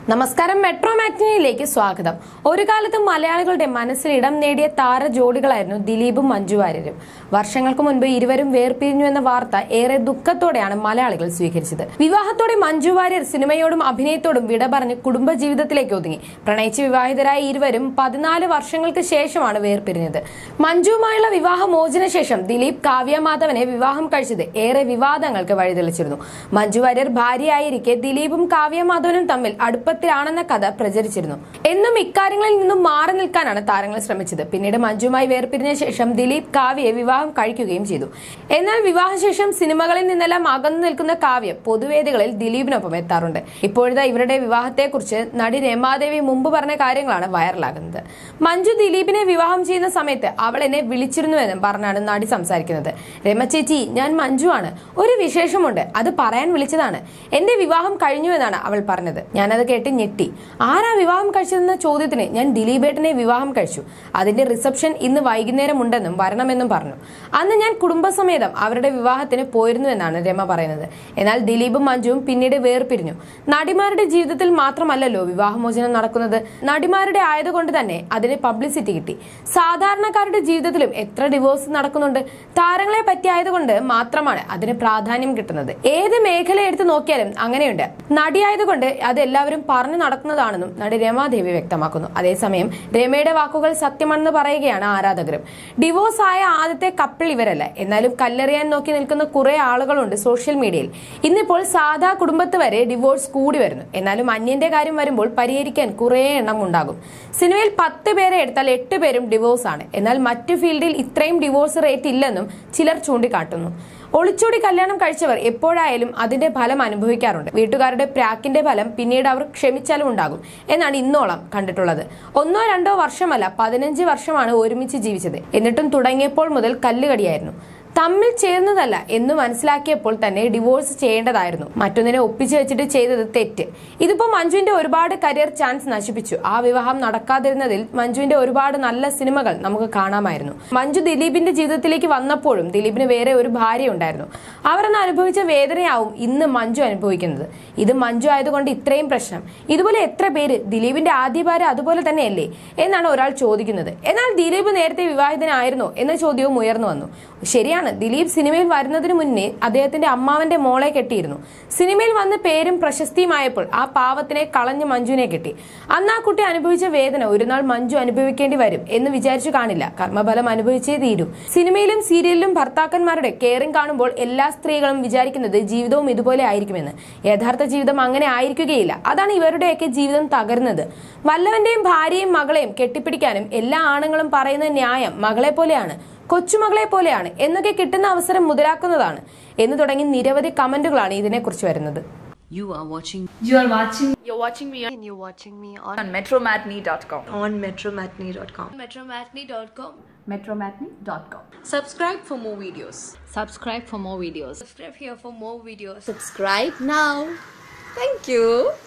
നമസ്കാരം മെട്രോ മാറ്റിനിയിലേക്ക് സ്വാഗതം ഒരു കാലത്ത് മലയാളികളുടെ മനസ്സിൽ ഇടം നേടിയ താര ജോഡികളായിരുന്നു ദിലീപും മഞ്ജു വാര്യരും വർഷങ്ങൾക്ക് മുൻപ് ഇരുവരും വേർപിരിഞ്ഞു എന്ന വാർത്ത ഏറെ ദുഃഖത്തോടെയാണ് മലയാളികൾ സ്വീകരിച്ചത് വിവാഹത്തോടെ മഞ്ജു വാര്യർ സിനിമയോടും അഭിനയത്തോടും വിട പറഞ്ഞ് കുടുംബജീവിതത്തിലേക്ക് ഒതുങ്ങി പ്രണയിച്ച് വിവാഹിതരായ ഇരുവരും പതിനാല് വർഷങ്ങൾക്ക് ശേഷമാണ് വേർപിരിഞ്ഞത് മഞ്ജുവുമായുള്ള വിവാഹ മോചന ശേഷം ദിലീപ് കാവ്യ മാധവനെ വിവാഹം കഴിച്ചത് ഏറെ വിവാദങ്ങൾക്ക് വഴിതെളിച്ചിരുന്നു മഞ്ജു വാര്യർ ഭാര്യയായിരിക്കെ ദിലീപും കാവ്യ മാധവനും തമ്മിൽ അടുപ്പത്തിലാണെന്ന കഥ പ്രചരിച്ചിരുന്നു എന്നും ഇക്കാര്യങ്ങളിൽ നിന്നും മാറി നിൽക്കാനാണ് താരങ്ങൾ ശ്രമിച്ചത് പിന്നീട് മഞ്ജുമായി വേർപിരിഞ്ഞ ശേഷം ദിലീപ് കാവ്യയെ വിവാഹം കഴിക്കുകയും ചെയ്തു എന്നാൽ വിവാഹശേഷം സിനിമകളിൽ നിന്നെല്ലാം അകന്നു നിൽക്കുന്ന കാവ്യ പൊതുവേദികളിൽ ദിലീപിനൊപ്പം എത്താറുണ്ട് ഇപ്പോഴത്തെ ഇവരുടെ വിവാഹത്തെക്കുറിച്ച് നടി രമാദേവി മുമ്പ് പറഞ്ഞ കാര്യങ്ങളാണ് വൈറലാകുന്നത് മഞ്ജു ദിലീപിനെ വിവാഹം ചെയ്യുന്ന സമയത്ത് അവൾ എന്നെ വിളിച്ചിരുന്നുവെന്നും പറഞ്ഞാണ് നടി സംസാരിക്കുന്നത് രമ ചേച്ചി ഞാൻ മഞ്ജു ആണ് ഒരു വിശേഷമുണ്ട് അത് പറയാൻ വിളിച്ചതാണ് എന്റെ വിവാഹം കഴിഞ്ഞു എന്നാണ് അവൾ പറഞ്ഞത് ഞാനത് കേട്ട് ഞെട്ടി ആരാ വിവാഹം കഴിച്ചതെന്ന ചോദ്യത്തിന് ഞാൻ ദിലീപേട്ടനെ വിവാഹം കഴിച്ചു അതിന്റെ റിസപ്ഷൻ ഇന്ന് വൈകുന്നേരം ഉണ്ടെന്നും വരണമെന്നും പറഞ്ഞു അന്ന് ഞാൻ കുടുംബസമേതം അവരുടെ വിവാഹത്തിന് പോയിരുന്നു എന്നാണ് രമ പറയുന്നത് എന്നാൽ ദിലീപും മഞ്ജുവും പിന്നീട് വേർപിരിഞ്ഞു നടിമാരുടെ ജീവിതത്തിൽ മാത്രമല്ലല്ലോ വിവാഹമോചനം നടക്കുന്നത് നടിമാരുടെ ആയതുകൊണ്ട് തന്നെ അതിന് പബ്ലിസിറ്റി കിട്ടി സാധാരണക്കാരുടെ ജീവിതത്തിലും എത്ര ഡിവോഴ്സ് നടക്കുന്നുണ്ട് താരങ്ങളെ പറ്റിയായതുകൊണ്ട് മാത്രമാണ് അതിന് പ്രാധാന്യം കിട്ടുന്നത് ഏത് മേഖല എടുത്ത് നോക്കിയാലും അങ്ങനെയുണ്ട് നടിയായതുകൊണ്ട് അത് എല്ലാവരും പറഞ്ഞു നടക്കുന്നതാണെന്നും നടി രമാദേവി വ്യക്തമാക്കുന്നു അതേസമയം രമയുടെ വാക്കുകൾ സത്യമാണെന്ന് പറയുകയാണ് ആരാധകരും ഡിവോഴ്സ് ആയ ആദ്യത്തെ കപ്പിൾ ഇവരല്ല എന്നാലും കല്ലെറിയാൻ നോക്കി നിൽക്കുന്ന കുറെ ആളുകളുണ്ട് സോഷ്യൽ മീഡിയയിൽ ഇന്നിപ്പോൾ സാധാ കുടുംബത്ത് വരെ ഡിവോഴ്സ് കൂടി വരുന്നു എന്നാലും അന്യന്റെ കാര്യം വരുമ്പോൾ പരിഹരിക്കാൻ കുറെ എണ്ണം ഉണ്ടാകും സിനിമയിൽ പത്ത് പേരെ എടുത്താൽ എട്ട് പേരും ഡിവോഴ്സ് ആണ് എന്നാൽ മറ്റു ഫീൽഡിൽ ഇത്രയും ഡിവോഴ്സ് റേറ്റ് ഇല്ലെന്നും ചിലർ ചൂണ്ടിക്കാട്ടുന്നു ഒളിച്ചോടി കല്യാണം കഴിച്ചവർ എപ്പോഴായാലും അതിന്റെ ഫലം അനുഭവിക്കാറുണ്ട് വീട്ടുകാരുടെ പ്രാക്കിന്റെ ഫലം പിന്നീട് അവർ ക്ഷമിച്ചാലും ഉണ്ടാകും എന്നാണ് ഇന്നോളം കണ്ടിട്ടുള്ളത് ഒന്നോ രണ്ടോ വർഷമല്ല പതിനഞ്ച് വർഷമാണ് ഒരുമിച്ച് ജീവിച്ചത് എന്നിട്ടും തുടങ്ങിയപ്പോൾ മുതൽ കല്ലുകടിയായിരുന്നു തമ്മിൽ ചേർന്നതല്ല എന്ന് മനസ്സിലാക്കിയപ്പോൾ തന്നെ ഡിവോഴ്സ് ചെയ്യേണ്ടതായിരുന്നു മറ്റൊന്നിനെ ഒപ്പിച്ചു വെച്ചിട്ട് ചെയ്തത് തെറ്റ് ഇതിപ്പോ മഞ്ജുവിന്റെ ഒരുപാട് കരിയർ ചാൻസ് നശിപ്പിച്ചു ആ വിവാഹം നടക്കാതിരുന്നതിൽ മഞ്ജുവിന്റെ ഒരുപാട് നല്ല സിനിമകൾ നമുക്ക് കാണാമായിരുന്നു മഞ്ജു ദിലീപിന്റെ ജീവിതത്തിലേക്ക് വന്നപ്പോഴും ദിലീപിന് വേറെ ഒരു ഭാര്യ ഉണ്ടായിരുന്നു അവരന്ന് അനുഭവിച്ച വേദനയാവും ഇന്ന് മഞ്ജു അനുഭവിക്കുന്നത് ഇത് മഞ്ജു ആയതുകൊണ്ട് ഇത്രയും പ്രശ്നം ഇതുപോലെ എത്ര പേര് ദിലീപിന്റെ ആദ്യ ഭാര്യ അതുപോലെ തന്നെയല്ലേ എന്നാണ് ഒരാൾ ചോദിക്കുന്നത് എന്നാൽ ദിലീപ് നേരത്തെ വിവാഹിതനായിരുന്നോ എന്ന ചോദ്യവും ഉയർന്നു വന്നു ശരിയാണ് ദിലീപ് സിനിമയിൽ വരുന്നതിന് മുന്നേ അദ്ദേഹത്തിന്റെ അമ്മാവന്റെ മോളെ കെട്ടിയിരുന്നു സിനിമയിൽ വന്ന് പേരും പ്രശസ്തിയുമായപ്പോൾ ആ പാവത്തിനെ കളഞ്ഞ് മഞ്ജുവിനെ കെട്ടി അന്ന് ആ കുട്ടി അനുഭവിച്ച വേദന ഒരു നാൾ മഞ്ജു അനുഭവിക്കേണ്ടി വരും എന്ന് വിചാരിച്ചു കാണില്ല കർമ്മഫലം അനുഭവിച്ചേ തീരൂ സിനിമയിലും സീരിയലിലും ഭർത്താക്കന്മാരുടെ കെയറിംഗ് കാണുമ്പോൾ എല്ലാ സ്ത്രീകളും വിചാരിക്കുന്നത് ജീവിതവും ഇതുപോലെ ആയിരിക്കുമെന്ന് യഥാർത്ഥ ജീവിതം അങ്ങനെ ആയിരിക്കുകയില്ല അതാണ് ഇവരുടെയൊക്കെ ജീവിതം തകരുന്നത് വല്ലവന്റെയും ഭാര്യയും മകളെയും കെട്ടിപ്പിടിക്കാനും എല്ലാ ആണുങ്ങളും പറയുന്ന ന്യായം മകളെ പോലെയാണ് കൊച്ചുമകളെ പോലെയാണ് എന്നൊക്കെ കിട്ടുന്ന അവസരം മുതലാക്കുന്നതാണ് എന്ന് തുടങ്ങി നിരവധി കമന്റുകളാണ് ഇതിനെക്കുറിച്ച് വരുന്നത് You are watching You are watching You're watching me and you're watching me on, on metromatney.com. on metromatney.com. metromatney.com. Metromatney.com. Subscribe for more videos. Subscribe for more videos. Subscribe here for more videos. Subscribe now. Thank you.